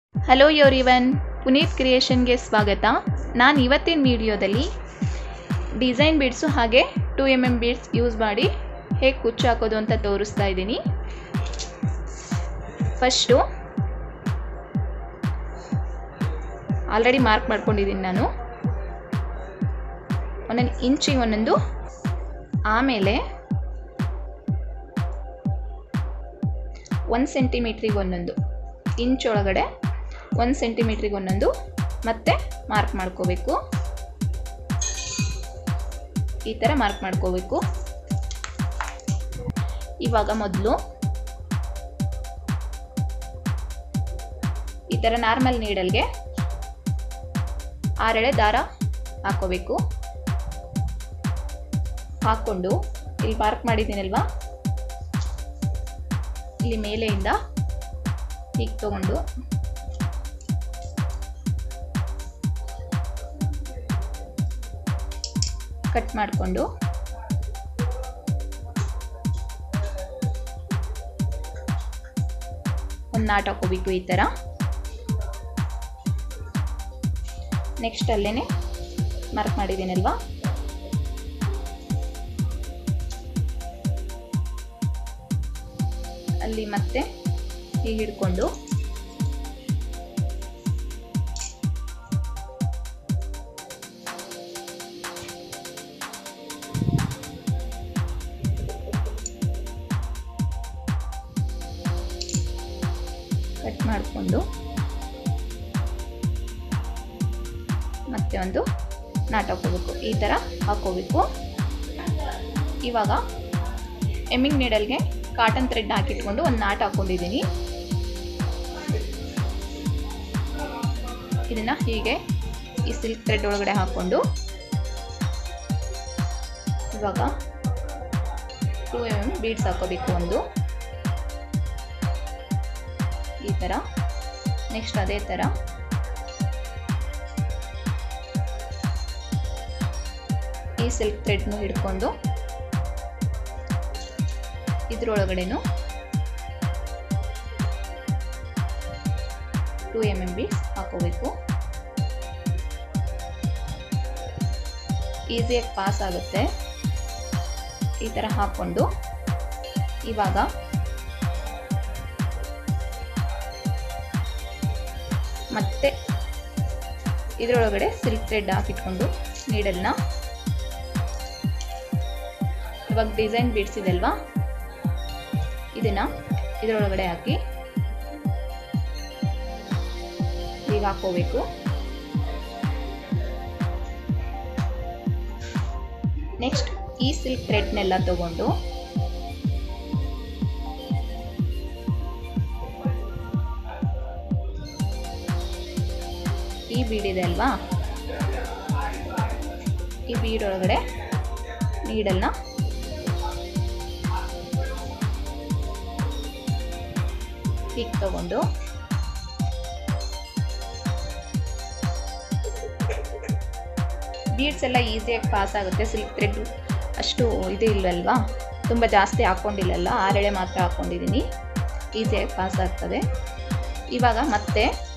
hello ಯೋರಿವನ್ Puneeth ಕ್ರಿಯೇಷನ್ಗೆ ಸ್ವಾಗತ ನಾನು ಇವತ್ತಿನ ವಿಡಿಯೋದಲ್ಲಿ ಡಿಸೈನ್ ಬೀಡ್ಸು ಹಾಗೆ two M M beads use ಮಾಡಿ ಹೇಗೆ ಕುಚ್ಚು ಹಾಕೋದು ಅಂತ ತೋರಿಸ್ತಾ ಇದ್ದೀನಿ ಫಸ್ಟು ಆಲ್ರೆಡಿ ಮಾರ್ಕ್ ಮಾಡ್ಕೊಂಡಿದ್ದೀನಿ ನಾನು ಒಂದೊಂದು ಇಂಚಿಗೆ ಒಂದೊಂದು ಆಮೇಲೆ ಒಂದು ಸೆಂಟಿಮೀಟ್ರಿಗೆ ಒಂದೊಂದು ಇಂಚ್ ಒಳಗಡೆ ಒಂದು ಸೆಂಟಿಮೀಟ್ರಿಗೆ ಒಂದೊಂದು ಮತ್ತೆ ಮಾರ್ಕ್ ಮಾಡ್ಕೋಬೇಕು ಈ ಥರ ಮಾರ್ಕ್ ಮಾಡ್ಕೋಬೇಕು ಇವಾಗ ಮೊದಲು ಈ ಥರ ನಾರ್ಮಲ್ ನೀಡಲ್ಗೆ ಆರೆಳೆ ದಾರ ಹಾಕೋಬೇಕು ಹಾಕ್ಕೊಂಡು ಇಲ್ಲಿ ಮಾರ್ಕ್ ಮಾಡಿದ್ದೀನಲ್ವಾ ಇಲ್ಲಿ ಮೇಲೆಯಿಂದ ಹೀಗೆ ತಗೊಂಡು ಕಟ್ ಮಾಡಿಕೊಂಡು ಒಂದು ನಾಟ್ ಹಾಕೋಬೇಕು ಈ ಥರ ನೆಕ್ಸ್ಟ್ ಅಲ್ಲೇ ಮಾರ್ಕ್ ಮಾಡಿದ್ದೀನಲ್ವಾ ಅಲ್ಲಿ ಮತ್ತೆ ಹೀಗೆ ಹಿಡ್ಕೊಂಡು ಕಟ್ ಮಾಡಿಕೊಂಡು ಮತ್ತೆ ಒಂದು ನಾಟ್ ಹಾಕೋಬೇಕು ಈ ಥರ ಹಾಕೋಬೇಕು ಇವಾಗ ಎಮ್ಮಿಂಗ್ ನೀಡಲ್ಗೆ ಕಾಟನ್ ಥ್ರೆಡ್ ಹಾಕಿಟ್ಕೊಂಡು ಒಂದು ನಾಟ್ ಹಾಕ್ಕೊಂಡಿದ್ದೀನಿ ಇದನ್ನು ಹೀಗೆ ಈ ಸಿಲ್ಕ್ ಥ್ರೆಡ್ ಒಳಗಡೆ ಹಾಕ್ಕೊಂಡು ಇವಾಗ ಟೂ ಎಮ್ ಎಮ್ ಬೀಡ್ಸ್ ಹಾಕೋಬೇಕು ಒಂದು ಈ ಥರ ನೆಕ್ಸ್ಟ್ ಅದೇ ಥರ ಈ ಸಿಲ್ಕ್ ಥ್ರೆಡ್ನು ಹಿಡ್ಕೊಂಡು ಇದ್ರೊಳಗಡೆನು ಟೂ ಎಮ್ ಎಮ್ ಬೀಡ್ಸ್ ಹಾಕೋಬೇಕು ಈಸಿಯಾಗಿ ಪಾಸ್ ಆಗುತ್ತೆ ಈ ಥರ ಹಾಕ್ಕೊಂಡು ಇವಾಗ ಮತ್ತೆ ಇದರೊಳಗಡೆ ಸಿಲ್ಕ್ ಥ್ರೆಡ್ ಹಾಕಿಟ್ಕೊಂಡು ನೀಡಲ್ನ ಇವಾಗ ಡಿಸೈನ್ ಬಿಡಿಸಿದಲ್ವಾ ಇದನ್ನ ಇದರೊಳಗಡೆ ಹಾಕಿ ಈಗ ಹಾಕೋಬೇಕು ನೆಕ್ಸ್ಟ್ ಈ ಸಿಲ್ಕ್ ಥ್ರೆಡ್ನೆಲ್ಲ ತಗೊಂಡು ಈ ಬೀಡಿದೆ ಅಲ್ವಾ ಈ ಬೀಡೊಳಗಡೆ ನೀಡಲ್ನ ಹೀಗೆ ತಗೊಂಡು ಬೀಡ್ಸ್ ಎಲ್ಲ ಈಸಿಯಾಗಿ ಪಾಸ್ ಆಗುತ್ತೆ ಸಿಲ್ಕ್ ಥ್ರೆಡ್ ಅಷ್ಟು ಇದು ಇಲ್ಲಲ್ವಾ ತುಂಬ ಜಾಸ್ತಿ ಹಾಕ್ಕೊಂಡಿಲ್ಲಲ್ಲ ಆರೆಳೆ ಮಾತ್ರ ಹಾಕ್ಕೊಂಡಿದ್ದೀನಿ ಈಸಿಯಾಗಿ ಪಾಸ್ ಆಗ್ತದೆ ಇವಾಗ ಮತ್ತೆ